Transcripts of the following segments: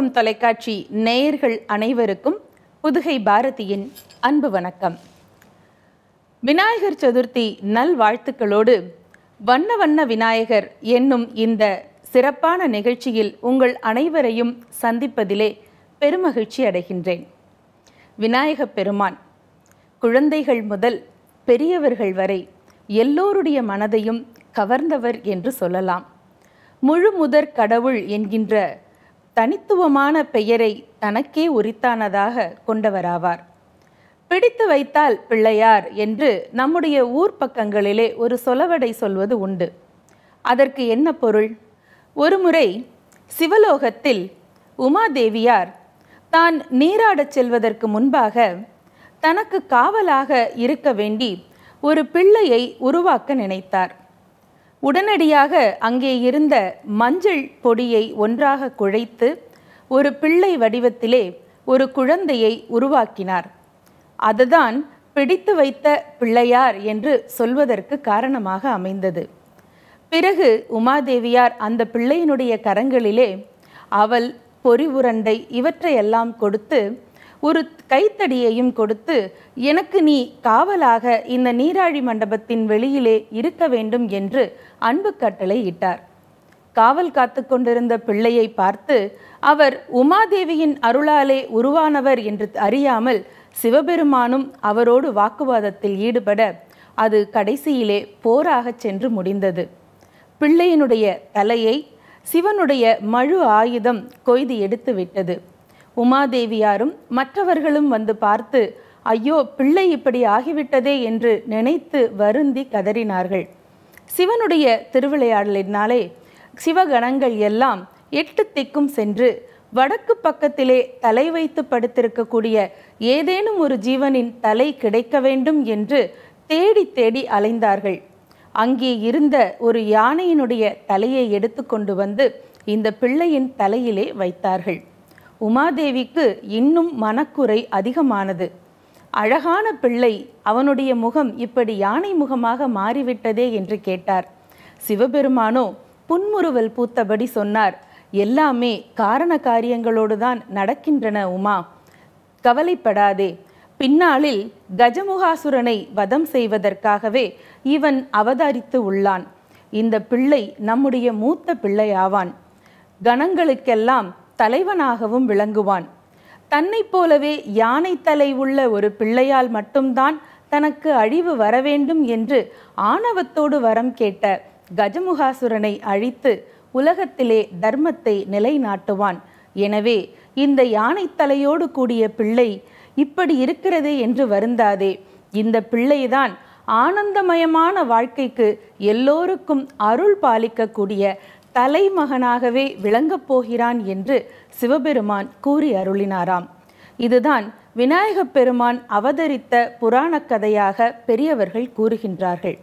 தெய்வீகம் தொலைக்காட்சி நேயர்கள் அனைவருக்கும் புதுகை பாரதியின் அன்பு வணக்கம் விநாயகர் சதுர்த்தி நல்வாழ்த்துக்களோடு வண்ண வண்ண விநாயகர் என்னும் இந்த சிறப்பான நிகழ்ச்சியில் உங்கள் அனைவரையும் சந்திப்பதிலே பெருமகிழ்ச்சி அடைகின்றேன் விநாயகப் பெருமான் குழந்தைகள் முதல் பெரியவர்கள் வரை எல்லோருடைய மனதையும் கவர்ந்தவர் என்று சொல்லலாம் முழு முதற் கடவுள் என்கின்ற தனித்துவமான பெயரை தனக்கே உரித்தானதாக கொண்டவராவார் பிடித்து வைத்தால் பிள்ளையார் என்று நம்முடைய ஊர் பக்கங்களிலே ஒரு சொலவடை சொல்வது உண்டு அதற்கு என்ன பொருள் ஒருமுறை சிவலோகத்தில் உமாதேவியார் தான் நீராடச் செல்வதற்கு முன்பாக தனக்கு காவலாக இருக்க வேண்டி ஒரு பிள்ளையை உருவாக்க நினைத்தார் உடனடியாக அங்கே இருந்த மஞ்சள் பொடியை ஒன்றாக குழைத்து ஒரு பிள்ளை வடிவத்திலே ஒரு குழந்தையை உருவாக்கினார் அதுதான் பிடித்து வைத்த பிள்ளையார் என்று சொல்வதற்கு காரணமாக அமைந்தது பிறகு உமாதேவியார் அந்த பிள்ளையினுடைய கரங்களிலே அவல் பொறி உருண்டை இவற்றையெல்லாம் கொடுத்து ஒரு கைத்தடியையும் கொடுத்து எனக்கு நீ காவலாக இந்த நீராழி மண்டபத்தின் வெளியிலே இருக்க வேண்டும் என்று அன்பு கட்டளை இட்டார் காவல் காத்து கொண்டிருந்த பிள்ளையை பார்த்து அவர் உமாதேவியின் அருளாலே உருவானவர் என்று அறியாமல் சிவபெருமானும் அவரோடு வாக்குவாதத்தில் ஈடுபட அது கடைசியிலே போராகச் சென்று முடிந்தது பிள்ளையினுடைய தலையை சிவனுடைய மழு ஆயுதம் கொய்து எடுத்து விட்டது உமாதேவியாரும் மற்றவர்களும் வந்து பார்த்து ஐயோ பிள்ளை இப்படி ஆகிவிட்டதே என்று நினைத்து வருந்தி கதறினார்கள் சிவனுடைய திருவிளையாடலினாலே சிவகணங்கள் எல்லாம் எட்டு திக்கும் சென்று வடக்கு பக்கத்திலே தலை வைத்து படுத்திருக்கக்கூடிய ஏதேனும் ஒரு ஜீவனின் தலை கிடைக்க வேண்டும் என்று தேடி தேடி அலைந்தார்கள் அங்கே இருந்த ஒரு யானையினுடைய தலையை எடுத்து கொண்டு வந்து இந்த பிள்ளையின் தலையிலே வைத்தார்கள் உமாதேவிக்கு இன்னும் மனக்குறை அதிகமானது அழகான பிள்ளை அவனுடைய முகம் இப்படி யானை முகமாக மாறிவிட்டதே என்று கேட்டார் சிவபெருமானோ புன்முறுவல் பூத்தபடி சொன்னார் எல்லாமே காரண காரியங்களோடு தான் நடக்கின்றன உமா கவலைப்படாதே பின்னாளில் கஜமுகாசுரனை வதம் செய்வதற்காகவே இவன் அவதரித்து உள்ளான் இந்த பிள்ளை நம்முடைய மூத்த பிள்ளையாவான் கணங்களுக்கெல்லாம் தலைவனாகவும் விளங்குவான் தன்னைப் போலவே யானை தலை உள்ள ஒரு பிள்ளையால் மட்டும்தான் தனக்கு அழிவு வரவேண்டும் என்று ஆணவத்தோடு வரம் கேட்ட கஜமுகாசுரனை அழித்து உலகத்திலே தர்மத்தை நிலைநாட்டுவான் எனவே இந்த யானை தலையோடு கூடிய பிள்ளை இப்படி இருக்கிறதே என்று வருந்தாதே இந்த பிள்ளைதான் ஆனந்தமயமான வாழ்க்கைக்கு எல்லோருக்கும் அருள் பாலிக்கக்கூடிய தலைமகனாகவே விளங்கப் போகிறான் என்று சிவபெருமான் கூறி அருளினாராம் இதுதான் விநாயகப் பெருமான் அவதரித்த புராணக் கதையாக பெரியவர்கள் கூறுகின்றார்கள்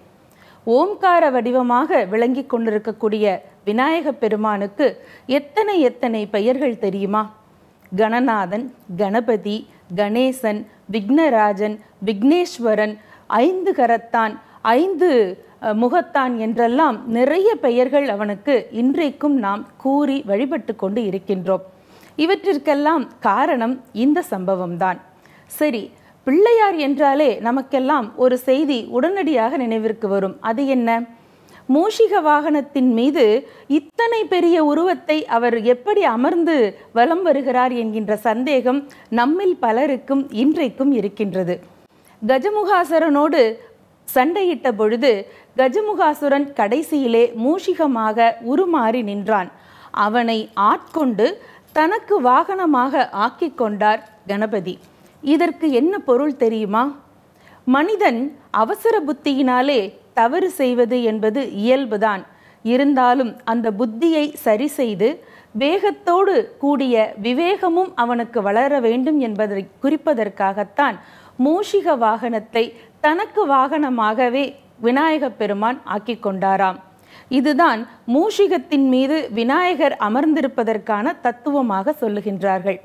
ஓம்கார வடிவமாக விளங்கி கொண்டிருக்கக்கூடிய விநாயகப் பெருமானுக்கு எத்தனை எத்தனை பெயர்கள் தெரியுமா கணநாதன் கணபதி கணேசன் விக்னராஜன் விக்னேஸ்வரன் ஐந்து கரத்தான் ஐந்து முகத்தான் என்றெல்லாம் நிறைய பெயர்கள் அவனுக்கு இன்றைக்கும் நாம் கூறி வழிபட்டு கொண்டு இருக்கின்றோம் இவற்றிற்கெல்லாம் காரணம் இந்த சம்பவம்தான் சரி பிள்ளையார் என்றாலே நமக்கெல்லாம் ஒரு செய்தி உடனடியாக நினைவிற்கு வரும் அது என்ன மூஷிக வாகனத்தின் மீது இத்தனை பெரிய உருவத்தை அவர் எப்படி அமர்ந்து வலம் வருகிறார் என்கின்ற சந்தேகம் நம்மில் பலருக்கும் இன்றைக்கும் இருக்கின்றது கஜமுகாசுரனோடு சண்டையிட்ட பொழுது கஜமுகாசுரன் கடைசியிலே மூஷிகமாக உருமாறி நின்றான் அவனை ஆட்கொண்டு தனக்கு வாகனமாக ஆக்கிக் கொண்டார் கணபதி இதற்கு என்ன பொருள் தெரியுமா மனிதன் அவசர புத்தியினாலே தவறு செய்வது என்பது இயல்புதான் இருந்தாலும் அந்த புத்தியை சரி செய்து வேகத்தோடு கூடிய விவேகமும் அவனுக்கு வளர வேண்டும் என்பதை குறிப்பதற்காகத்தான் மூஷிக வாகனத்தை தனக்கு வாகனமாகவே விநாயகப் பெருமான் ஆக்கி கொண்டாராம் இதுதான் மூஷிகத்தின் மீது விநாயகர் அமர்ந்திருப்பதற்கான தத்துவமாக சொல்லுகின்றார்கள்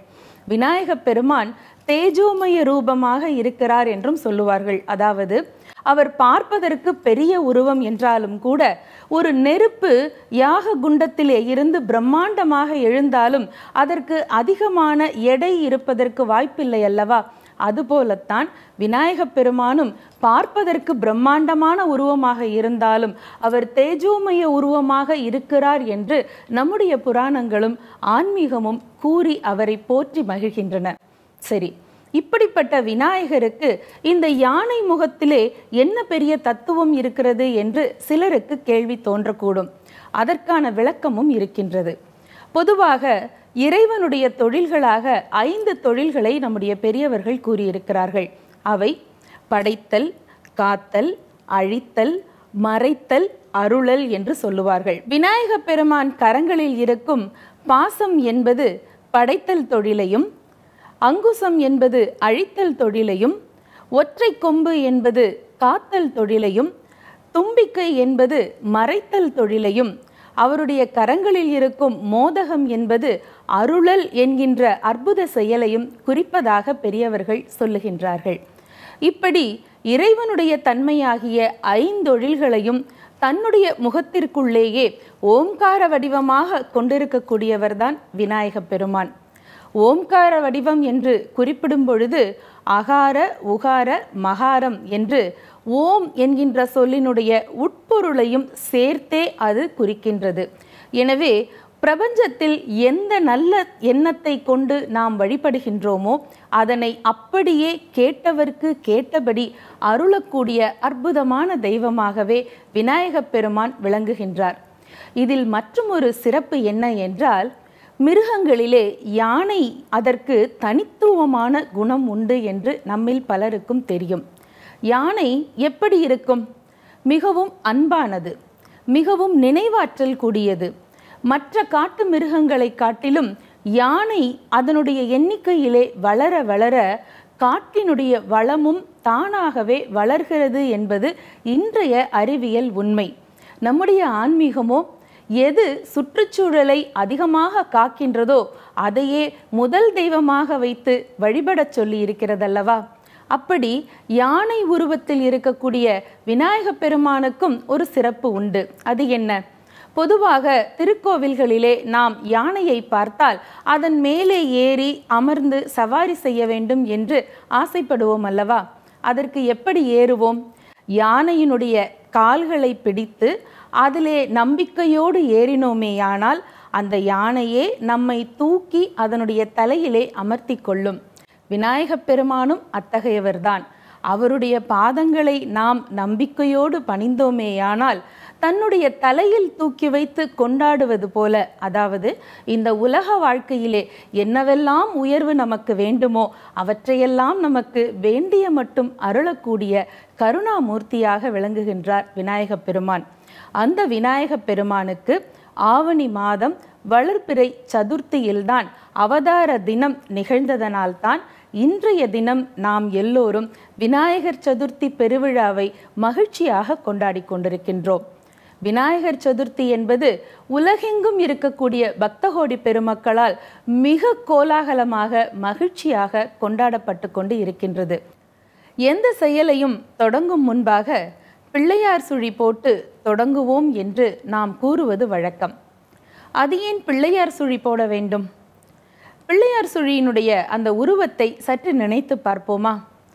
விநாயகப் பெருமான் தேஜோமய ரூபமாக இருக்கிறார் என்றும் சொல்லுவார்கள் அதாவது அவர் பார்ப்பதற்கு பெரிய உருவம் என்றாலும் கூட ஒரு நெருப்பு யாக குண்டத்திலே இருந்து பிரம்மாண்டமாக எழுந்தாலும் அதற்கு அதிகமான எடை இருப்பதற்கு வாய்ப்பில்லை அல்லவா அதுபோலத்தான் விநாயகப் பெருமானும் பார்ப்பதற்கு பிரம்மாண்டமான உருவமாக இருந்தாலும் அவர் தேஜோமய உருவமாக இருக்கிறார் என்று நம்முடைய புராணங்களும் ஆன்மீகமும் கூறி அவரை போற்றி மகிழ்கின்றன சரி இப்படிப்பட்ட விநாயகருக்கு இந்த யானை முகத்திலே என்ன பெரிய தத்துவம் இருக்கிறது என்று சிலருக்கு கேள்வி தோன்றக்கூடும் அதற்கான விளக்கமும் இருக்கின்றது பொதுவாக இறைவனுடைய தொழில்களாக ஐந்து தொழில்களை நம்முடைய பெரியவர்கள் கூறியிருக்கிறார்கள் அவை படைத்தல் காத்தல் அழித்தல் மறைத்தல் அருளல் என்று சொல்லுவார்கள் விநாயக பெருமான் கரங்களில் இருக்கும் பாசம் என்பது படைத்தல் தொழிலையும் அங்குசம் என்பது அழித்தல் தொழிலையும் ஒற்றை கொம்பு என்பது காத்தல் தொழிலையும் தும்பிக்கை என்பது மறைத்தல் தொழிலையும் அவருடைய கரங்களில் இருக்கும் மோதகம் என்பது அருளல் என்கின்ற அற்புத செயலையும் குறிப்பதாக பெரியவர்கள் சொல்லுகின்றார்கள் இப்படி இறைவனுடைய தன்மையாகிய ஐந்தொழில்களையும் தன்னுடைய முகத்திற்குள்ளேயே ஓம்கார வடிவமாக கொண்டிருக்கக்கூடியவர்தான் விநாயகப் பெருமான் ஓம்கார வடிவம் என்று குறிப்பிடும் பொழுது அகார உகார மகாரம் என்று ஓம் என்கின்ற சொல்லினுடைய உட்பொருளையும் சேர்த்தே அது குறிக்கின்றது எனவே பிரபஞ்சத்தில் எந்த நல்ல எண்ணத்தை கொண்டு நாம் வழிபடுகின்றோமோ அதனை அப்படியே கேட்டவர்க்கு கேட்டபடி அருளக்கூடிய அற்புதமான தெய்வமாகவே விநாயகப் பெருமான் விளங்குகின்றார் இதில் மற்றும் ஒரு சிறப்பு என்ன என்றால் மிருகங்களிலே யானை அதற்கு தனித்துவமான குணம் உண்டு என்று நம்மில் பலருக்கும் தெரியும் யானை எப்படி இருக்கும் மிகவும் அன்பானது மிகவும் நினைவாற்றல் கூடியது மற்ற காட்டு மிருகங்களை காட்டிலும் யானை அதனுடைய எண்ணிக்கையிலே வளர வளர காட்டினுடைய வளமும் தானாகவே வளர்கிறது என்பது இன்றைய அறிவியல் உண்மை நம்முடைய ஆன்மீகமோ எது சுற்றுச்சூழலை அதிகமாக காக்கின்றதோ அதையே முதல் தெய்வமாக வைத்து வழிபடச் சொல்லி இருக்கிறதல்லவா அப்படி யானை உருவத்தில் இருக்கக்கூடிய விநாயகப் பெருமானுக்கும் ஒரு சிறப்பு உண்டு அது என்ன பொதுவாக திருக்கோவில்களிலே நாம் யானையை பார்த்தால் அதன் மேலே ஏறி அமர்ந்து சவாரி செய்ய வேண்டும் என்று ஆசைப்படுவோம் அல்லவா அதற்கு எப்படி ஏறுவோம் யானையினுடைய கால்களை பிடித்து அதிலே நம்பிக்கையோடு ஏறினோமேயானால் அந்த யானையே நம்மை தூக்கி அதனுடைய தலையிலே அமர்த்தி கொள்ளும் விநாயகப் பெருமானும் அத்தகையவர்தான் அவருடைய பாதங்களை நாம் நம்பிக்கையோடு பணிந்தோமேயானால் தன்னுடைய தலையில் தூக்கி வைத்து கொண்டாடுவது போல அதாவது இந்த உலக வாழ்க்கையிலே என்னவெல்லாம் உயர்வு நமக்கு வேண்டுமோ அவற்றையெல்லாம் நமக்கு வேண்டிய மட்டும் அருளக்கூடிய கருணாமூர்த்தியாக விளங்குகின்றார் விநாயகப் பெருமான் அந்த விநாயகப் பெருமானுக்கு ஆவணி மாதம் வளர்பிறை சதுர்த்தியில்தான் அவதார தினம் நிகழ்ந்ததனால்தான் இன்றைய தினம் நாம் எல்லோரும் விநாயகர் சதுர்த்தி பெருவிழாவை மகிழ்ச்சியாக கொண்டாடி கொண்டிருக்கின்றோம் விநாயகர் சதுர்த்தி என்பது உலகெங்கும் இருக்கக்கூடிய பக்தகோடி பெருமக்களால் மிக கோலாகலமாக மகிழ்ச்சியாக கொண்டாடப்பட்டு கொண்டு இருக்கின்றது எந்த செயலையும் தொடங்கும் முன்பாக பிள்ளையார் சுழி போட்டு தொடங்குவோம் என்று நாம் கூறுவது வழக்கம் அது ஏன் பிள்ளையார் சுழி போட வேண்டும் பிள்ளையார் சுழியினுடைய அந்த உருவத்தை சற்று நினைத்து பார்ப்போமா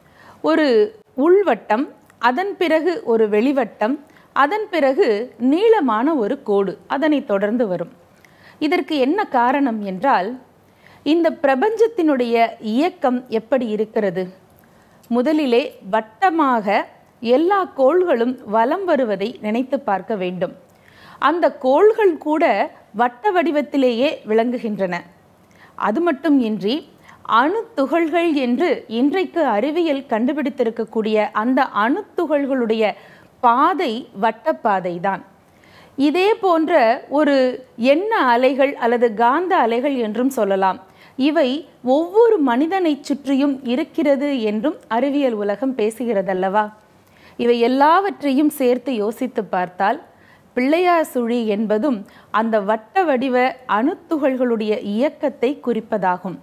ஒரு உள்வட்டம் அதன் பிறகு ஒரு வெளிவட்டம் அதன் பிறகு நீளமான ஒரு கோடு அதனை தொடர்ந்து வரும் இதற்கு என்ன காரணம் என்றால் இந்த பிரபஞ்சத்தினுடைய இயக்கம் எப்படி இருக்கிறது முதலிலே வட்டமாக எல்லா கோள்களும் வலம் வருவதை நினைத்து பார்க்க வேண்டும் அந்த கோள்கள் கூட வட்ட வடிவத்திலேயே விளங்குகின்றன அது மட்டும் இன்றி அணு துகள்கள் என்று இன்றைக்கு அறிவியல் கண்டுபிடித்திருக்கக்கூடிய அந்த அணு துகள்களுடைய பாதை வட்டப்பாதை தான் இதே போன்ற ஒரு எண்ண அலைகள் அல்லது காந்த அலைகள் என்றும் சொல்லலாம் இவை ஒவ்வொரு மனிதனை சுற்றியும் இருக்கிறது என்றும் அறிவியல் உலகம் பேசுகிறதல்லவா இவை எல்லாவற்றையும் சேர்த்து யோசித்து பார்த்தால் பிள்ளையார் சுழி என்பதும் அந்த வட்ட வடிவ அணுத்துகள்களுடைய இயக்கத்தை குறிப்பதாகும்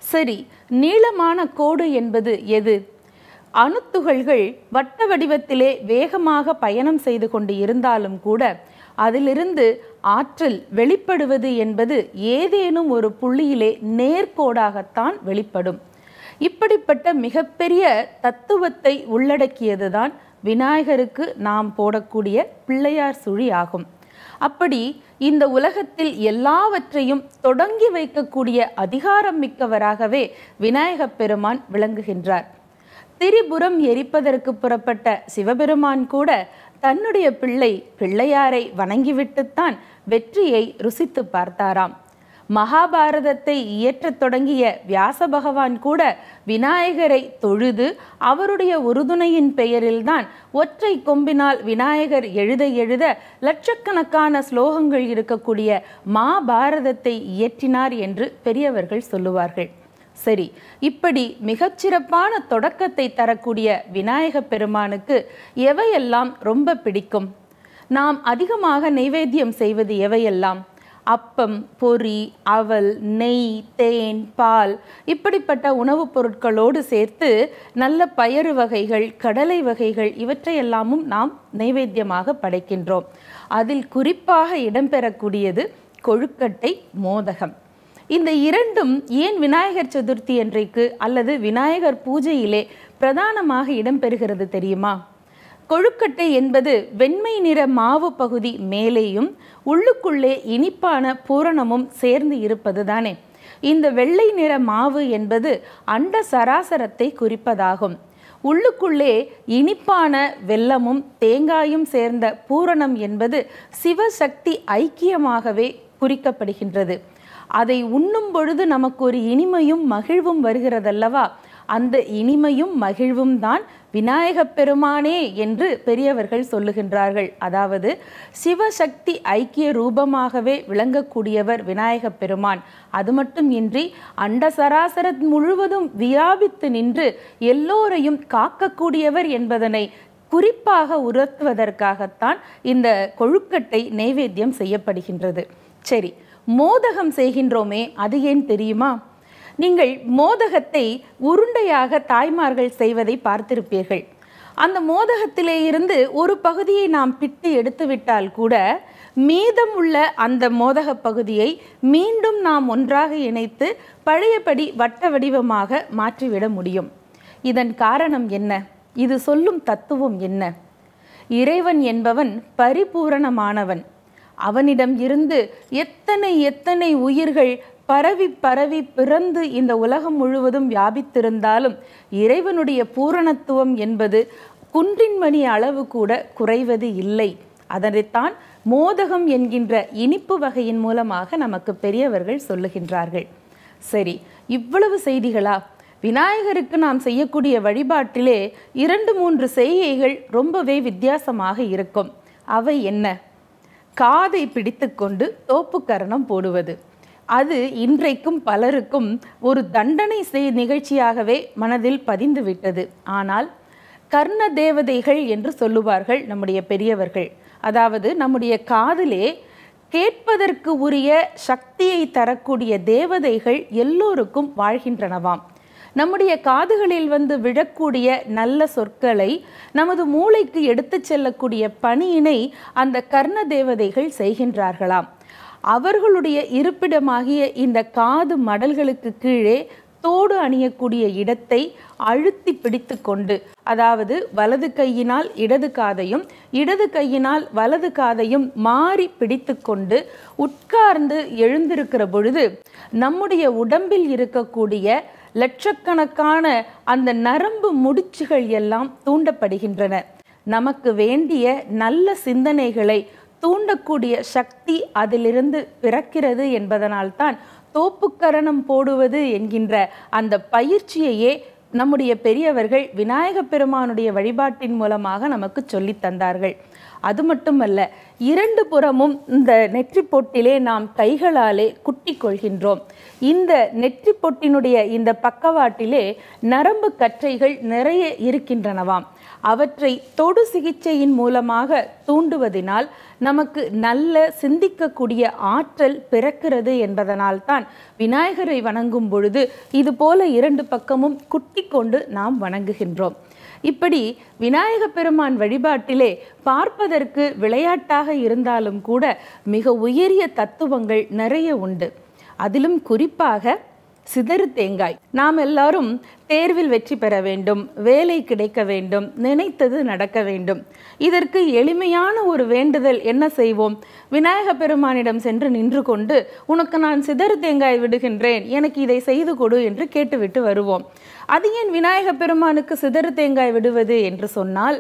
சரி நீளமான கோடு என்பது எது அணுத்துகள்கள் வட்ட வடிவத்திலே வேகமாக பயணம் செய்து கொண்டு இருந்தாலும் கூட அதிலிருந்து ஆற்றல் வெளிப்படுவது என்பது ஏதேனும் ஒரு புள்ளியிலே நேர்கோடாகத்தான் வெளிப்படும் இப்படிப்பட்ட மிகப்பெரிய தத்துவத்தை உள்ளடக்கியதுதான் விநாயகருக்கு நாம் போடக்கூடிய பிள்ளையார் சுழி ஆகும் அப்படி இந்த உலகத்தில் எல்லாவற்றையும் தொடங்கி வைக்கக்கூடிய அதிகாரம் மிக்கவராகவே விநாயகப் பெருமான் விளங்குகின்றார் திரிபுரம் எரிப்பதற்கு புறப்பட்ட சிவபெருமான் கூட தன்னுடைய பிள்ளை பிள்ளையாரை வணங்கிவிட்டுத்தான் வெற்றியை ருசித்து பார்த்தாராம் மகாபாரதத்தை இயற்றத் தொடங்கிய வியாச பகவான் கூட விநாயகரை தொழுது அவருடைய உறுதுணையின் பெயரில்தான் ஒற்றை கொம்பினால் விநாயகர் எழுத எழுத லட்சக்கணக்கான ஸ்லோகங்கள் இருக்கக்கூடிய மாபாரதத்தை இயற்றினார் என்று பெரியவர்கள் சொல்லுவார்கள் சரி இப்படி மிகச்சிறப்பான தொடக்கத்தை தரக்கூடிய விநாயக பெருமானுக்கு எவையெல்லாம் ரொம்ப பிடிக்கும் நாம் அதிகமாக நைவேத்தியம் செய்வது எவையெல்லாம் அப்பம் பொரி அவல் நெய் தேன் பால் இப்படிப்பட்ட உணவுப் பொருட்களோடு சேர்த்து நல்ல பயறு வகைகள் கடலை வகைகள் இவற்றையெல்லாமும் நாம் நைவேத்தியமாக படைக்கின்றோம் அதில் குறிப்பாக இடம்பெறக்கூடியது கொழுக்கட்டை மோதகம் இந்த இரண்டும் ஏன் விநாயகர் சதுர்த்தி அன்றைக்கு அல்லது விநாயகர் பூஜையிலே பிரதானமாக இடம்பெறுகிறது தெரியுமா கொழுக்கட்டை என்பது வெண்மை நிற மாவு பகுதி மேலேயும் உள்ளுக்குள்ளே இனிப்பான பூரணமும் சேர்ந்து இருப்பது தானே இந்த வெள்ளை நிற மாவு என்பது அண்ட சராசரத்தை குறிப்பதாகும் உள்ளுக்குள்ளே இனிப்பான வெல்லமும் தேங்காயும் சேர்ந்த பூரணம் என்பது சிவசக்தி ஐக்கியமாகவே குறிக்கப்படுகின்றது அதை உண்ணும் பொழுது நமக்கு ஒரு இனிமையும் மகிழ்வும் வருகிறதல்லவா அந்த இனிமையும் மகிழ்வும் தான் விநாயகப் பெருமானே என்று பெரியவர்கள் சொல்லுகின்றார்கள் அதாவது சிவசக்தி ஐக்கிய ரூபமாகவே விளங்கக்கூடியவர் விநாயகப் பெருமான் அது மட்டும் இன்றி அண்ட சராசர முழுவதும் வியாபித்து நின்று எல்லோரையும் காக்கக்கூடியவர் என்பதனை குறிப்பாக உணர்த்துவதற்காகத்தான் இந்த கொழுக்கட்டை நைவேத்தியம் செய்யப்படுகின்றது சரி மோதகம் செய்கின்றோமே அது ஏன் தெரியுமா நீங்கள் மோதகத்தை உருண்டையாக தாய்மார்கள் செய்வதை பார்த்திருப்பீர்கள் அந்த மோதகத்திலே இருந்து ஒரு பகுதியை நாம் பிட்டு எடுத்துவிட்டால் கூட மீதம் உள்ள அந்த மோதக பகுதியை மீண்டும் நாம் ஒன்றாக இணைத்து பழையபடி வட்ட வடிவமாக மாற்றிவிட முடியும் இதன் காரணம் என்ன இது சொல்லும் தத்துவம் என்ன இறைவன் என்பவன் பரிபூரணமானவன் அவனிடம் இருந்து எத்தனை எத்தனை உயிர்கள் பரவி பரவி பிறந்து இந்த உலகம் முழுவதும் வியாபித்திருந்தாலும் இறைவனுடைய பூரணத்துவம் என்பது குன்றின் மணி அளவு கூட குறைவது இல்லை அதனைத்தான் மோதகம் என்கின்ற இனிப்பு வகையின் மூலமாக நமக்கு பெரியவர்கள் சொல்லுகின்றார்கள் சரி இவ்வளவு செய்திகளா விநாயகருக்கு நாம் செய்யக்கூடிய வழிபாட்டிலே இரண்டு மூன்று செய்கைகள் ரொம்பவே வித்தியாசமாக இருக்கும் அவை என்ன காதை பிடித்துக்கொண்டு தோப்புக்கரணம் போடுவது அது இன்றைக்கும் பலருக்கும் ஒரு தண்டனை செய் நிகழ்ச்சியாகவே மனதில் பதிந்து விட்டது ஆனால் கர்ண தேவதைகள் என்று சொல்லுவார்கள் நம்முடைய பெரியவர்கள் அதாவது நம்முடைய காதிலே கேட்பதற்கு உரிய சக்தியை தரக்கூடிய தேவதைகள் எல்லோருக்கும் வாழ்கின்றனவாம் நம்முடைய காதுகளில் வந்து விழக்கூடிய நல்ல சொற்களை நமது மூளைக்கு எடுத்துச் செல்லக்கூடிய பணியினை அந்த கர்ண தேவதைகள் செய்கின்றார்களாம் அவர்களுடைய இருப்பிடமாகிய இந்த காது மடல்களுக்கு கீழே தோடு அணியக்கூடிய இடத்தை அழுத்தி பிடித்து கொண்டு அதாவது வலது கையினால் இடது காதையும் இடது கையினால் வலது காதையும் மாறி பிடித்து கொண்டு உட்கார்ந்து எழுந்திருக்கிற பொழுது நம்முடைய உடம்பில் இருக்கக்கூடிய லட்சக்கணக்கான அந்த நரம்பு முடிச்சுகள் எல்லாம் தூண்டப்படுகின்றன நமக்கு வேண்டிய நல்ல சிந்தனைகளை தூண்டக்கூடிய சக்தி அதிலிருந்து பிறக்கிறது என்பதனால்தான் தோப்புக்கரணம் போடுவது என்கின்ற அந்த பயிற்சியையே நம்முடைய பெரியவர்கள் விநாயக பெருமானுடைய வழிபாட்டின் மூலமாக நமக்கு சொல்லித் தந்தார்கள் அது மட்டுமல்ல இரண்டு புறமும் இந்த நெற்றி பொட்டிலே நாம் கைகளாலே குட்டி கொள்கின்றோம் இந்த நெற்றி பொட்டினுடைய இந்த பக்கவாட்டிலே நரம்பு கற்றைகள் நிறைய இருக்கின்றனவாம் அவற்றை தொடு சிகிச்சையின் மூலமாக தூண்டுவதினால் நமக்கு நல்ல சிந்திக்கக்கூடிய ஆற்றல் பிறக்கிறது என்பதனால்தான் விநாயகரை வணங்கும் பொழுது இது போல இரண்டு பக்கமும் குட்டி கொண்டு நாம் வணங்குகின்றோம் இப்படி விநாயக பெருமான் வழிபாட்டிலே பார்ப்பதற்கு விளையாட்டாக இருந்தாலும் கூட மிக உயரிய தத்துவங்கள் நிறைய உண்டு அதிலும் குறிப்பாக சிதறு தேங்காய் நாம் எல்லாரும் தேர்வில் வெற்றி பெற வேண்டும் வேலை கிடைக்க வேண்டும் நினைத்தது நடக்க வேண்டும் இதற்கு எளிமையான ஒரு வேண்டுதல் என்ன செய்வோம் விநாயக பெருமானிடம் சென்று நின்று கொண்டு உனக்கு நான் சிதறு தேங்காய் விடுகின்றேன் எனக்கு இதை செய்து கொடு என்று கேட்டுவிட்டு வருவோம் அது ஏன் விநாயக பெருமானுக்கு சிதறு தேங்காய் விடுவது என்று சொன்னால்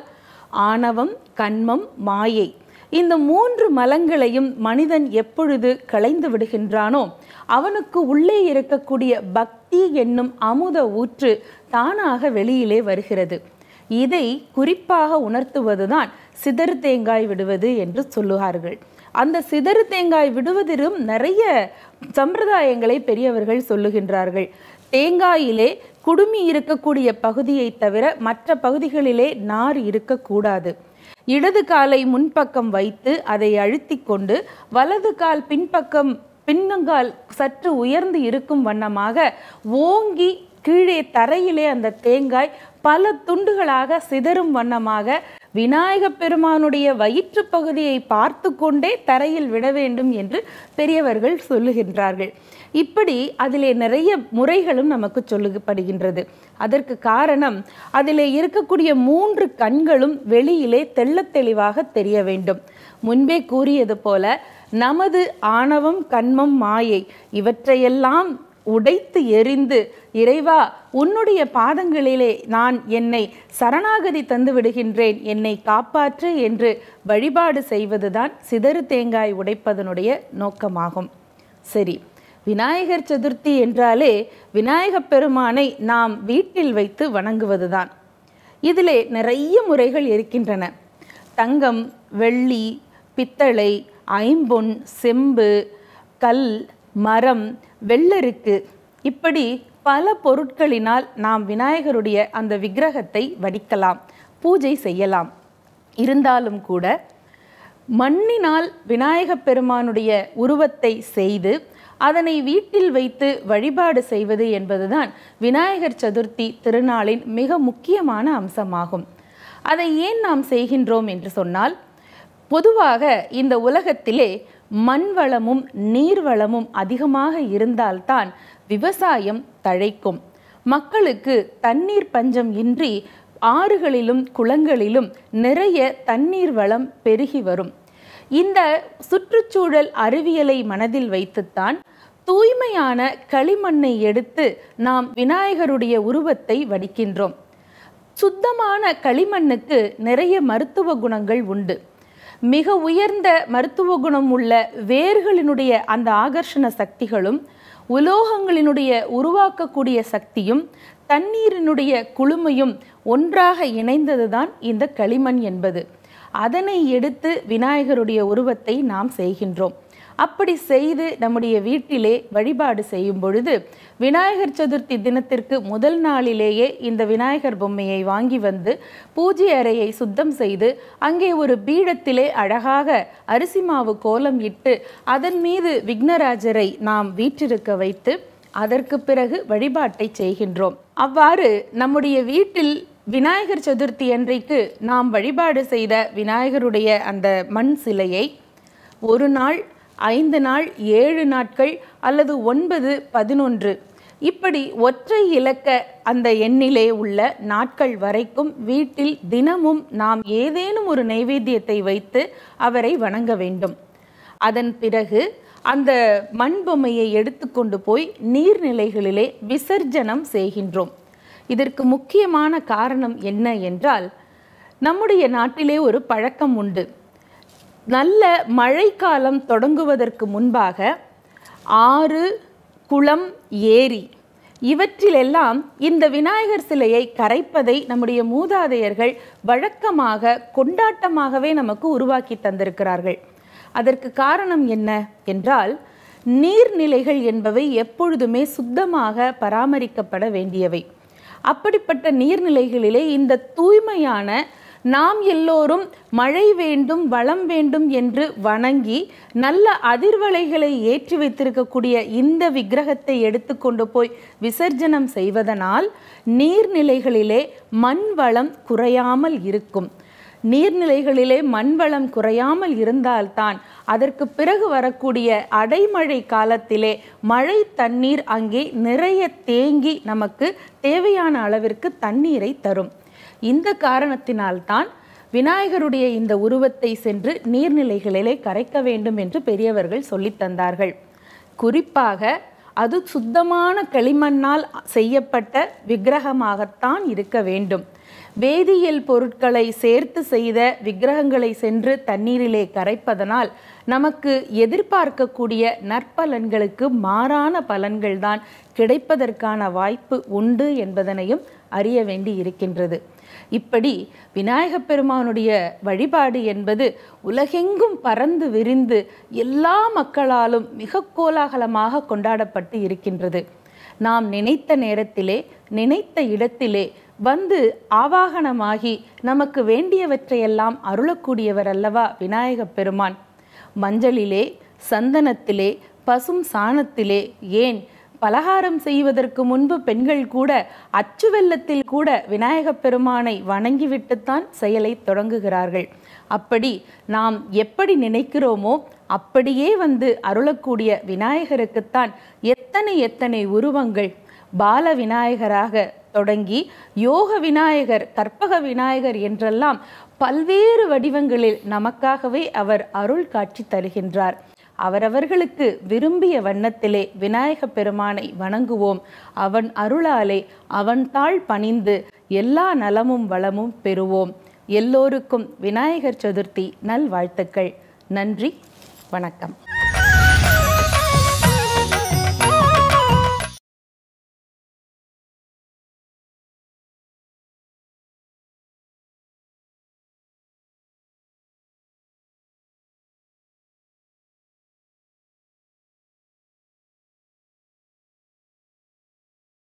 ஆணவம் கண்மம் மாயை இந்த மூன்று மலங்களையும் மனிதன் எப்பொழுது களைந்து விடுகின்றானோ அவனுக்கு உள்ளே இருக்கக்கூடிய பக்தி என்னும் அமுத ஊற்று தானாக வெளியிலே வருகிறது இதை குறிப்பாக உணர்த்துவதுதான் சிதறு தேங்காய் விடுவது என்று சொல்லுவார்கள் அந்த சிதறு தேங்காய் விடுவதிலும் நிறைய சம்பிரதாயங்களை பெரியவர்கள் சொல்லுகின்றார்கள் தேங்காயிலே குடுமி இருக்கக்கூடிய பகுதியை தவிர மற்ற பகுதிகளிலே நார் இருக்கக்கூடாது இடது காலை முன்பக்கம் வைத்து அதை அழுத்தி கொண்டு வலது கால் பின்பக்கம் பின்னங்கால் சற்று உயர்ந்து இருக்கும் வண்ணமாக ஓங்கி கீழே தரையிலே அந்த தேங்காய் பல துண்டுகளாக சிதறும் வண்ணமாக விநாயக பெருமானுடைய வயிற்று பகுதியை பார்த்து கொண்டே தரையில் விட வேண்டும் என்று பெரியவர்கள் சொல்லுகின்றார்கள் இப்படி அதிலே நிறைய முறைகளும் நமக்கு சொல்லப்படுகின்றது அதற்கு காரணம் அதிலே இருக்கக்கூடிய மூன்று கண்களும் வெளியிலே தெள்ளத் தெளிவாக தெரிய வேண்டும் முன்பே கூறியது போல நமது ஆணவம் கண்மம் மாயை இவற்றையெல்லாம் உடைத்து எரிந்து இறைவா உன்னுடைய பாதங்களிலே நான் என்னை சரணாகதி தந்து விடுகின்றேன் என்னை காப்பாற்று என்று வழிபாடு செய்வதுதான் சிதறு தேங்காய் உடைப்பதனுடைய நோக்கமாகும் சரி விநாயகர் சதுர்த்தி என்றாலே விநாயகப் பெருமானை நாம் வீட்டில் வைத்து வணங்குவதுதான் இதிலே நிறைய முறைகள் இருக்கின்றன தங்கம் வெள்ளி பித்தளை ஐம்பொன் செம்பு கல் மரம் வெள்ளருக்கு இப்படி பல பொருட்களினால் நாம் விநாயகருடைய அந்த விக்கிரகத்தை வடிக்கலாம் பூஜை செய்யலாம் இருந்தாலும் கூட மண்ணினால் விநாயகப் பெருமானுடைய உருவத்தை செய்து அதனை வீட்டில் வைத்து வழிபாடு செய்வது என்பதுதான் விநாயகர் சதுர்த்தி திருநாளின் மிக முக்கியமான அம்சமாகும் அதை ஏன் நாம் செய்கின்றோம் என்று சொன்னால் பொதுவாக இந்த உலகத்திலே மண் வளமும் நீர் வளமும் அதிகமாக இருந்தால்தான் விவசாயம் தழைக்கும் மக்களுக்கு தண்ணீர் பஞ்சம் இன்றி ஆறுகளிலும் குளங்களிலும் நிறைய தண்ணீர் வளம் பெருகி வரும் இந்த சுற்றுச்சூழல் அறிவியலை மனதில் வைத்துத்தான் தூய்மையான களிமண்ணை எடுத்து நாம் விநாயகருடைய உருவத்தை வடிக்கின்றோம் சுத்தமான களிமண்ணுக்கு நிறைய மருத்துவ குணங்கள் உண்டு மிக உயர்ந்த மருத்துவ குணம் உள்ள வேர்களினுடைய அந்த ஆகர்ஷண சக்திகளும் உலோகங்களினுடைய உருவாக்கக்கூடிய சக்தியும் தண்ணீரினுடைய குளுமையும் ஒன்றாக இணைந்ததுதான் இந்த களிமண் என்பது அதனை எடுத்து விநாயகருடைய உருவத்தை நாம் செய்கின்றோம் அப்படி செய்து நம்முடைய வீட்டிலே வழிபாடு செய்யும் பொழுது விநாயகர் சதுர்த்தி தினத்திற்கு முதல் நாளிலேயே இந்த விநாயகர் பொம்மையை வாங்கி வந்து பூஜை அறையை சுத்தம் செய்து அங்கே ஒரு பீடத்திலே அழகாக அரிசி மாவு கோலம் இட்டு அதன் மீது விக்னராஜரை நாம் வீற்றிருக்க வைத்து அதற்கு பிறகு வழிபாட்டை செய்கின்றோம் அவ்வாறு நம்முடைய வீட்டில் விநாயகர் சதுர்த்தி அன்றைக்கு நாம் வழிபாடு செய்த விநாயகருடைய அந்த மண் சிலையை ஒரு நாள் ஐந்து நாள் ஏழு நாட்கள் அல்லது ஒன்பது பதினொன்று இப்படி ஒற்றை இலக்க அந்த எண்ணிலே உள்ள நாட்கள் வரைக்கும் வீட்டில் தினமும் நாம் ஏதேனும் ஒரு நைவேத்தியத்தை வைத்து அவரை வணங்க வேண்டும் அதன் பிறகு அந்த மண் பொம்மையை எடுத்துக்கொண்டு போய் நீர்நிலைகளிலே விசர்ஜனம் செய்கின்றோம் இதற்கு முக்கியமான காரணம் என்ன என்றால் நம்முடைய நாட்டிலே ஒரு பழக்கம் உண்டு நல்ல மழைக்காலம் தொடங்குவதற்கு முன்பாக ஆறு குளம் ஏரி இவற்றிலெல்லாம் இந்த விநாயகர் சிலையை கரைப்பதை நம்முடைய மூதாதையர்கள் வழக்கமாக கொண்டாட்டமாகவே நமக்கு உருவாக்கி தந்திருக்கிறார்கள் அதற்கு காரணம் என்ன என்றால் நீர்நிலைகள் என்பவை எப்பொழுதுமே சுத்தமாக பராமரிக்கப்பட வேண்டியவை அப்படிப்பட்ட நீர்நிலைகளிலே இந்த தூய்மையான நாம் எல்லோரும் மழை வேண்டும் வளம் வேண்டும் என்று வணங்கி நல்ல அதிர்வலைகளை ஏற்றி வைத்திருக்கக்கூடிய இந்த விக்கிரகத்தை எடுத்துக்கொண்டு போய் விசர்ஜனம் செய்வதனால் நீர்நிலைகளிலே மண் வளம் குறையாமல் இருக்கும் நீர்நிலைகளிலே மண் வளம் குறையாமல் இருந்தால்தான் அதற்கு பிறகு வரக்கூடிய அடைமழை காலத்திலே மழை தண்ணீர் அங்கே நிறைய தேங்கி நமக்கு தேவையான அளவிற்கு தண்ணீரை தரும் இந்த காரணத்தினால்தான் விநாயகருடைய இந்த உருவத்தை சென்று நீர்நிலைகளிலே கரைக்க வேண்டும் என்று பெரியவர்கள் சொல்லித் தந்தார்கள் குறிப்பாக அது சுத்தமான களிமண்ணால் செய்யப்பட்ட விக்கிரகமாகத்தான் இருக்க வேண்டும் வேதியியல் பொருட்களை சேர்த்து செய்த விக்கிரகங்களை சென்று தண்ணீரிலே கரைப்பதனால் நமக்கு எதிர்பார்க்கக்கூடிய நற்பலன்களுக்கு மாறான பலன்கள்தான் கிடைப்பதற்கான வாய்ப்பு உண்டு என்பதனையும் அறிய வேண்டி இருக்கின்றது இப்படி விநாயகப் பெருமானுடைய வழிபாடு என்பது உலகெங்கும் பறந்து விரிந்து எல்லா மக்களாலும் மிக கோலாகலமாக கொண்டாடப்பட்டு இருக்கின்றது நாம் நினைத்த நேரத்திலே நினைத்த இடத்திலே வந்து ஆவாகனமாகி நமக்கு வேண்டியவற்றையெல்லாம் அருளக்கூடியவர் அல்லவா விநாயகப் பெருமான் மஞ்சளிலே சந்தனத்திலே பசும் சாணத்திலே ஏன் பலகாரம் செய்வதற்கு முன்பு பெண்கள் கூட அச்சு வெள்ளத்தில் கூட விநாயகப் பெருமானை வணங்கிவிட்டுத்தான் செயலை தொடங்குகிறார்கள் அப்படி நாம் எப்படி நினைக்கிறோமோ அப்படியே வந்து அருளக்கூடிய விநாயகருக்குத்தான் எத்தனை எத்தனை உருவங்கள் பால விநாயகராக தொடங்கி யோக விநாயகர் கற்பக விநாயகர் என்றெல்லாம் பல்வேறு வடிவங்களில் நமக்காகவே அவர் அருள் காட்சி தருகின்றார் அவரவர்களுக்கு விரும்பிய வண்ணத்திலே விநாயக பெருமானை வணங்குவோம் அவன் அருளாலே அவன் தாழ் பணிந்து எல்லா நலமும் வளமும் பெறுவோம் எல்லோருக்கும் விநாயகர் சதுர்த்தி நல்வாழ்த்துக்கள் நன்றி வணக்கம்